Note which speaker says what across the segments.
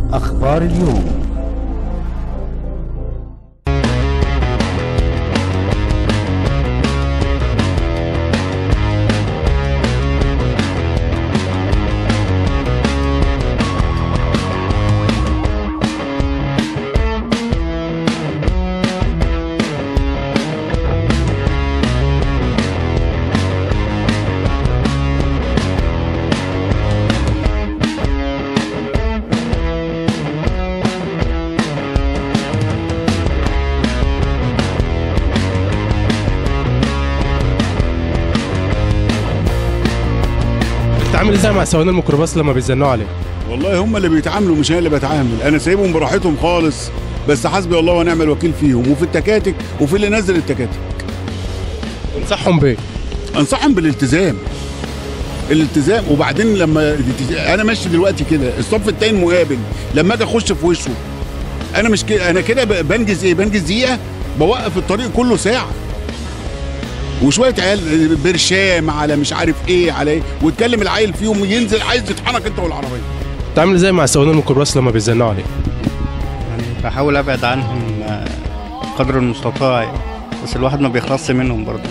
Speaker 1: أخبار اليوم
Speaker 2: بتتعامل ازاي مع سواقين الميكروباص لما بيزنوا عليك؟
Speaker 3: والله هم اللي بيتعاملوا مش انا اللي بتعامل انا سايبهم براحتهم خالص بس حسبي الله ونعم الوكيل فيهم وفي التكاتك وفي اللي نزل التكاتك
Speaker 2: تنصحهم بايه؟
Speaker 3: انصحهم بالالتزام الالتزام وبعدين لما انا ماشي دلوقتي كده الصف التاني مقابل لما اجي اخش في وشه انا مش كده انا كده ب- بنجز ايه بنجز دقيقه بوقف الطريق كله ساعه وشويه عيال برشام على مش عارف ايه على ايه وتكلم العيل فيهم ينزل عايز يطحنك انت والعربيه
Speaker 2: بتتعامل ازاي مع سواقين الميكروباص لما بيزنوا عليك؟
Speaker 4: يعني بحاول ابعد عنهم آه، قدر المستطاع يعني. بس الواحد ما بيخلصش منهم برضه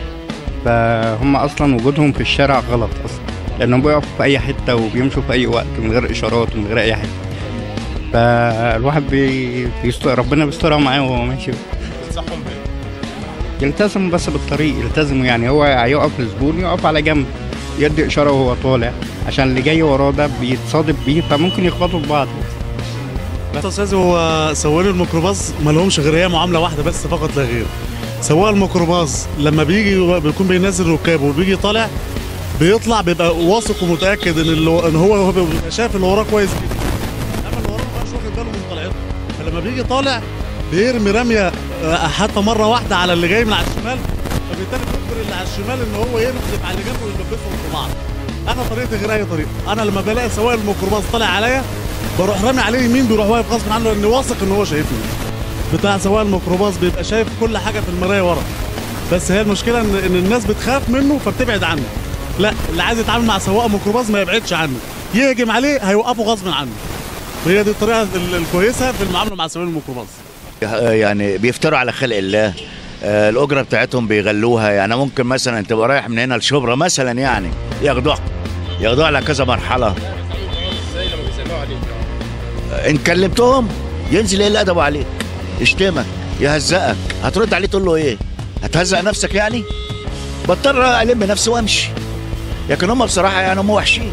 Speaker 4: فهم اصلا وجودهم في الشارع غلط اصلا لانهم بيقفوا في اي حته وبيمشوا في اي وقت من غير اشارات ومن غير اي حاجه فالواحد بي... بيستر ربنا بيسترها معاه وهو ماشي
Speaker 2: تنصحهم بايه؟
Speaker 4: يلتزم بس بالطريق يلتزموا يعني هو هيقف لزبون يقف على جنب يدي اشاره وهو طالع عشان اللي جاي وراه ده بيتصادف بيه فممكن يخبطوا في بعض
Speaker 5: يا استاذ هو سواق الميكروباص ما لهمش غير هي معامله واحده بس فقط لا غير سواق الميكروباص لما بيجي بيكون بينزل ركابه وبيجي طالع بيطلع بيبقى واثق ومتاكد ان اللي ان هو هو بيبقى شايف اللي وراه كويس جدا اما اللي وراه ما بقاش واخد باله من طلعته فلما بيجي طالع بيرمي رميه آه، حتى مره واحده على اللي جاي من على الشمال فبالتالي بيجبر اللي على الشمال ان هو ينزل على اللي جنبه ويلبسهم في بعض انا طريقتي غير اي طريقه انا لما بلاقي سواق الميكروباص طالع عليا بروح رامي عليه يمين بيروح واقف غصب عنه لاني واثق ان هو شايفني بتاع سواق الميكروباص بيبقى شايف كل حاجه في المرايه ورا بس هي المشكله ان, إن الناس بتخاف منه فبتبعد عنه لا اللي عايز يتعامل مع سواق ميكروباص ما يبعدش عنه يهجم عليه هيوقفه غصب عنه وهي دي الطريقه ال- الكويسه في المعامله مع سواق الميكروباص
Speaker 6: يعني بيفتروا على خلق الله آه، الاجره بتاعتهم بيغلوها يعني ممكن مثلا تبقى رايح من هنا لشبرا مثلا يعني ياخدوها ياخدوها على كذا مرحله
Speaker 2: ازاي لما بيزنوا عليك؟
Speaker 6: آه، ان كلمتهم ينزل ايه الادب عليك يشتمك يهزقك هترد عليه تقول له ايه هتهزق نفسك يعني بضطر الم نفسي وامشي لكن هم بصراحه يعني هم وحشين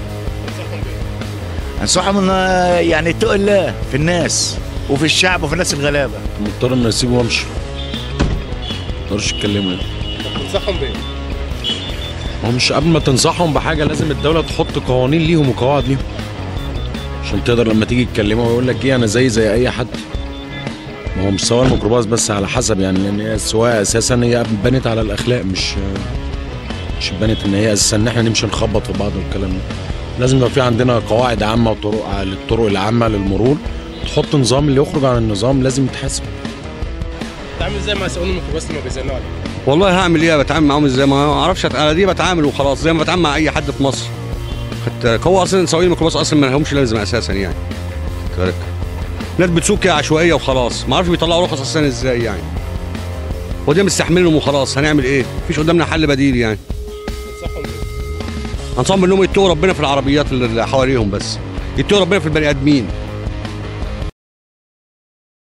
Speaker 6: انصحهم ان آه، يعني اتقوا الله في الناس وفي الشعب وفي الناس الغلابه
Speaker 7: مضطر ان اسيبه وامشي ما اقدرش اتكلموا يعني
Speaker 2: تنصحهم بايه؟
Speaker 7: ما هو مش قبل ما تنصحهم بحاجه لازم الدوله تحط قوانين ليهم وقواعد ليهم عشان تقدر لما تيجي تكلمه ويقول لك ايه انا زي زي اي حد ما هو مش سواق الميكروباص بس على حسب يعني لان هي السواقه اساسا هي بنت على الاخلاق مش مش بنت ان هي اساسا ان احنا نمشي نخبط في بعض والكلام ده لازم يبقى في عندنا قواعد عامه وطرق للطرق العامه للمرور تحط نظام اللي يخرج عن النظام لازم يتحاسب
Speaker 2: بتتعامل ازاي مع سواقين الميكروباص لما بيزنوا عليك؟
Speaker 8: والله هعمل ايه بتعامل معاهم ازاي ما اعرفش انا دي بتعامل وخلاص زي ما بتعامل مع اي حد في مصر خدت هو اصلا سواقين الميكروباص اصلا ما لهمش لازمه اساسا يعني خدت بالك ناس بتسوق كده عشوائيه وخلاص ما اعرفش بيطلعوا رخص اساسا ازاي يعني ودي مستحملهم وخلاص هنعمل ايه مفيش قدامنا حل بديل يعني
Speaker 2: تنصحهم بايه؟
Speaker 8: هنصمم انهم يتقوا ربنا في العربيات اللي حواليهم بس يتقوا ربنا في البني ادمين